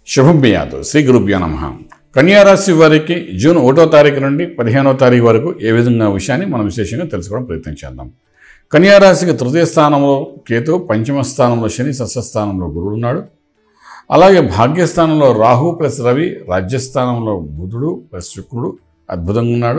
శుభం బియాదు శ్రీ గురుభ్యో నమ కన్యారాశి వారికి జూన్ ఒకటో తారీఖు నుండి పదిహేనో తారీఖు వరకు ఏ విధంగా విషయాన్ని మనం విశేషంగా తెలుసుకోవడం ప్రయత్నం చేద్దాం కన్యారాశికి తృతీయ స్థానంలో కేతు పంచమ స్థానంలో శని సస్యస్థానంలో గురుడు ఉన్నాడు అలాగే భాగ్యస్థానంలో రాహు ప్లస్ రవి రాజ్యస్థానంలో బుధుడు ప్లస్ శుక్రుడు అద్భుతంగా ఉన్నాడు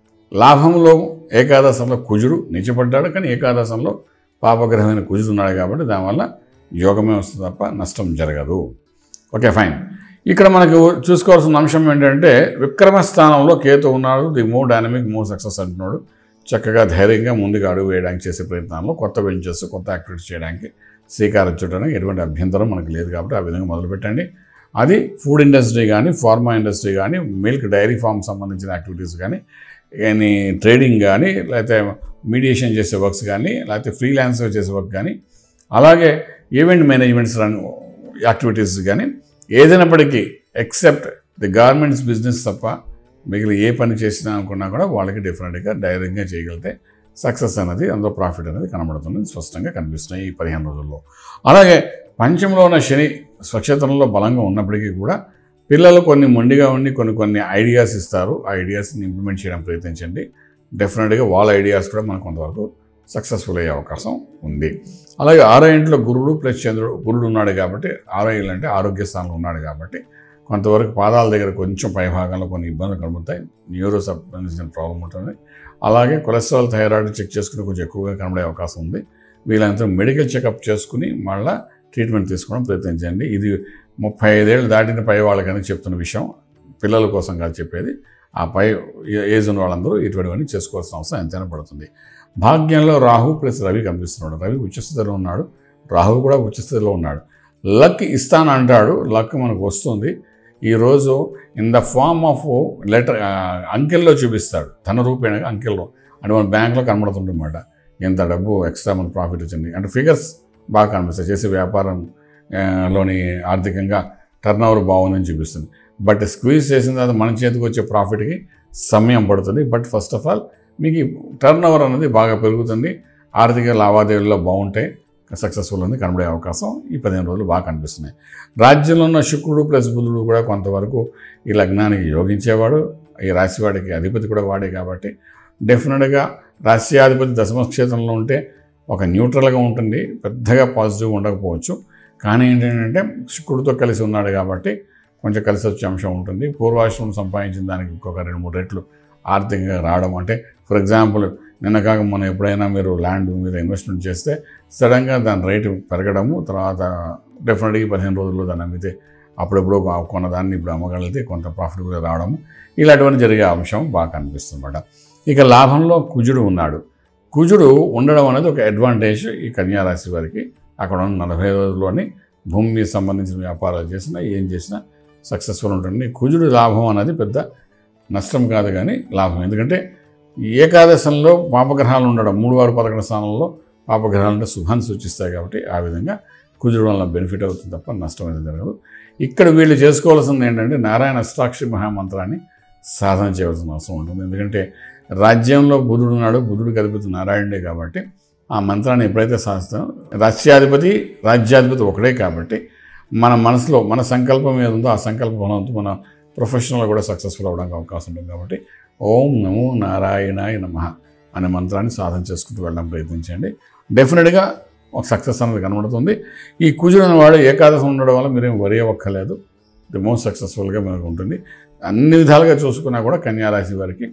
లాభంలో ఏకాదశంలో కుజుడు నిజపడ్డాడు కానీ ఏకాదశంలో పాపగ్రహమైన కుజుడు ఉన్నాడు కాబట్టి దానివల్ల యోగమే వస్తుంది తప్ప నష్టం జరగదు ఓకే ఫైన్ ఇక్కడ మనకు చూసుకోవాల్సిన అంశం ఏంటంటే విక్రమ స్థానంలో కేతు ఉన్నాడు the move dynamic move success అంటున్నాడు చక్కగా ధైర్యంగా ముందుకు అడుగు వేయడానికి చేసే ప్రయత్నాల్లో కొత్త వెంచర్స్ కొత్త యాక్టివిటీస్ చేయడానికి శ్రీకారం చుట్టడానికి ఎటువంటి అభ్యంతరం మనకు లేదు కాబట్టి ఆ విధంగా మొదలుపెట్టండి అది ఫుడ్ ఇండస్ట్రీ కానీ ఫార్మా ఇండస్ట్రీ కానీ మిల్క్ డైరీ ఫార్మ్ సంబంధించిన యాక్టివిటీస్ కానీ కానీ ట్రేడింగ్ కానీ లేకపోతే మీడియేషన్ చేసే వర్క్స్ కానీ లేకపోతే ఫ్రీలాన్సర్ చేసే వర్క్ కానీ అలాగే ఈవెంట్ మేనేజ్మెంట్స్ రన్ యాక్టివిటీస్ కానీ ఏదైనప్పటికీ ఎక్సెప్ట్ ది గార్మెంట్స్ బిజినెస్ తప్ప మిగిలిన ఏ పని చేసినా అనుకున్నా కూడా వాళ్ళకి డిఫరెంట్గా ధైర్యంగా చేయగలిగితే సక్సెస్ అనేది అందులో ప్రాఫిట్ అనేది కనబడుతుంది స్పష్టంగా కనిపిస్తున్నాయి ఈ పదిహేను రోజుల్లో అలాగే పంచంలో ఉన్న శని స్వక్షేత్రంలో బలంగా ఉన్నప్పటికీ కూడా పిల్లలు కొన్ని మొండిగా ఉండి కొన్ని కొన్ని ఐడియాస్ ఇస్తారు ఆ ఐడియాస్ని ఇంప్లిమెంట్ చేయడం ప్రయత్నించండి డెఫినెట్గా వాళ్ళ ఐడియాస్ కూడా మనకు కొంతవరకు సక్సెస్ఫుల్ అయ్యే అవకాశం ఉంది అలాగే ఆరో ఇంట్లో గురుడు ప్లస్ చంద్రుడు గురుడు ఉన్నాడు కాబట్టి ఆరో ఇల్లు అంటే ఆరోగ్య స్థానంలో ఉన్నాడు కాబట్టి కొంతవరకు పాదాల దగ్గర కొంచెం పై భాగంలో కొన్ని ఇబ్బందులు కలుగుతాయి న్యూరో సంబంధించిన ప్రాబ్లం ఉంటుంది అలాగే కొలెస్ట్రాల్ థైరాయిడ్ చెక్ చేసుకుని కొంచెం ఎక్కువగా కనబడే అవకాశం ఉంది వీళ్ళంతా మెడికల్ చెకప్ చేసుకుని మళ్ళీ ట్రీట్మెంట్ తీసుకోవడం ప్రయత్నించండి ఇది ముప్పై ఐదేళ్ళు దాటిన పై వాళ్ళకని చెప్తున్న విషయం పిల్లల కోసం కాదు చెప్పేది ఆ పై ఏజ్ ఉన్న వాళ్ళందరూ ఇటువంటివన్నీ చేసుకోవాల్సిన అవసరం ఎంతైనా పడుతుంది భాగ్యంలో రాహు ప్లస్ రవి కనిపిస్తున్నాడు రవి ఉచ్చస్థితిలో ఉన్నాడు రాహు కూడా ఉచ్చస్థితిలో ఉన్నాడు లక్ ఇస్తాను అంటాడు లక్ మనకు వస్తుంది ఈరోజు in the form of letter అంకెల్లో చూపిస్తాడు ధన రూపేణగా అంకెల్లో అంటే మన బ్యాంక్లో కనబడుతుందన్నమాట ఎంత డబ్బు ఎక్స్ట్రా మన ప్రాఫిట్ వచ్చింది అంటే ఫిగర్స్ బాగా కనిపిస్తాయి చేసే వ్యాపారం ఆ, లోని ఆర్థికంగా టర్న్ ఓవర్ బాగుందని చూపిస్తుంది బట్ స్క్వీజ్ చేసిన తర్వాత మన చేతికి వచ్చే ప్రాఫిట్కి సమయం పడుతుంది బట్ ఫస్ట్ ఆఫ్ ఆల్ మీకు టర్న్ ఓవర్ అనేది బాగా పెరుగుతుంది ఆర్థిక లావాదేవీల్లో బాగుంటాయి సక్సెస్ఫుల్ ఉంది కనబడే అవకాశం ఈ పదిహేను రోజులు బాగా కనిపిస్తున్నాయి రాజ్యంలో ఉన్న శుక్రుడు ప్లస్ బుధుడు కూడా కొంతవరకు ఈ లగ్నానికి యోగించేవాడు ఈ రాశివాడికి అధిపతి కూడా వాడే కాబట్టి డెఫినెట్గా రాశ్యాధిపతి దశమ క్షేత్రంలో ఉంటే ఒక న్యూట్రల్గా ఉంటుంది పెద్దగా పాజిటివ్ ఉండకపోవచ్చు కానీ ఏంటంటే శుక్రుడితో కలిసి ఉన్నాడు కాబట్టి కొంచెం కలిసి వచ్చే అంశం ఉంటుంది పూర్వాశ్రమం సంపాదించిన దానికి ఇంకొక రెండు మూడు రెట్లు ఆర్థికంగా రావడం అంటే ఫర్ ఎగ్జాంపుల్ నిన్న కాక మనం ఎప్పుడైనా మీరు ల్యాండ్ మీద ఇన్వెస్ట్మెంట్ చేస్తే సడన్గా దాని రేటు పెరగడము తర్వాత డెఫినెట్గా పదిహేను రోజుల్లో దాన్ని అమ్మితే అప్పుడెప్పుడో కొన్న దాన్ని ఇప్పుడు అమ్మగలిగితే కొంత ప్రాఫిటబుల్గా రావడము ఇలాంటివన్నీ జరిగే అంశం బాగా కనిపిస్తుంది అన్నమాట ఇక లాభంలో కుజుడు ఉన్నాడు కుజుడు ఉండడం అనేది ఒక అడ్వాంటేజ్ ఈ కన్యారాశి వారికి అక్కడ ఉన్న నలభై రోజుల్లోని భూమి మీద సంబంధించిన వ్యాపారాలు చేసినా ఏం చేసినా సక్సెస్ఫుల్ ఉంటుంది కుజుడు లాభం అనేది పెద్ద నష్టం కాదు కానీ లాభం ఎందుకంటే ఈ ఏకాదశంలో పాపగ్రహాలు ఉండడం మూడు వారు పదకొండు స్థానంలో పాపగ్రహాలు అంటే శుభాన్ని సూచిస్తాయి కాబట్టి ఆ విధంగా కుజుడు వల్ల బెనిఫిట్ అవుతుంది తప్ప నష్టం అనేది జరగదు ఇక్కడ వీళ్ళు చేసుకోవాల్సింది ఏంటంటే నారాయణ అష్టాక్షి మహామంత్రాన్ని సాధన చేయవలసిన అవసరం ఉంటుంది ఎందుకంటే రాజ్యంలో బుధుడు ఉన్నాడు బుధుడికి అధిపతి నారాయణుడే కాబట్టి ఆ మంత్రాన్ని ఎప్పుడైతే సాధిస్తామో రాష్ట్రాధిపతి రాజ్యాధిపతి ఒకడే కాబట్టి మన మనసులో మన సంకల్పం ఏది ఉందో ఆ సంకల్ప బలంతో మన ప్రొఫెషనల్గా కూడా సక్సెస్ఫుల్ అవ్వడానికి అవకాశం ఉంటుంది కాబట్టి ఓం నమో నారాయణాయ నమ అనే మంత్రాన్ని సాధన చేసుకుంటూ వెళ్ళడం ప్రయత్నించండి డెఫినెట్గా ఒక సక్సెస్ అనేది కనబడుతుంది ఈ కుజుడు వాడు ఏకాదశం ఉండడం వల్ల మీరేం వరి అవ్వక్కర్లేదు ది మోస్ట్ సక్సెస్ఫుల్గా మనకు ఉంటుంది అన్ని విధాలుగా చూసుకున్నా కూడా కన్యారాశి వారికి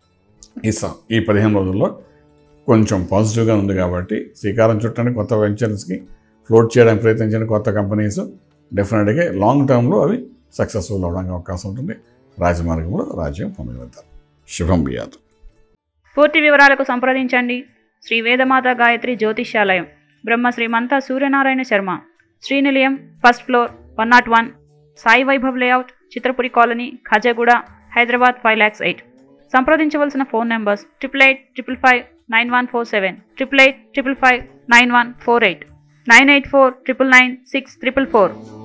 ఈ స ఈ పదిహేను రోజుల్లో కొంచెం పాజిటివ్గా ఉంది కాబట్టి శ్రీకారం చుట్టడానికి కొత్త వెంచర్స్కి ఫ్లోట్ చేయడానికి ప్రయత్నించిన కొత్త కంపెనీస్ డెఫినెట్గా లాంగ్ టర్మ్లో అవి సక్సెస్ఫుల్ అవడానికి అవకాశం ఉంటుంది రాజమార్గంలో రాజ్యం పొందగలుగుతారు శుభం బియాదు పూర్తి వివరాలకు సంప్రదించండి Shri Vedamata Gayatri Jyotishyalayam Brahma Srimantha Suryanarayana Sharma Srinilayam first floor one nought one Sai Vaibhav layout Chitrapuri colony Khajaguda Hyderabad five lakhs eight సంప్రదించవలసిన phone numbers triple eight triple five nine one four seven triple eight triple five nine one four eight nine eight four triple nine six triple four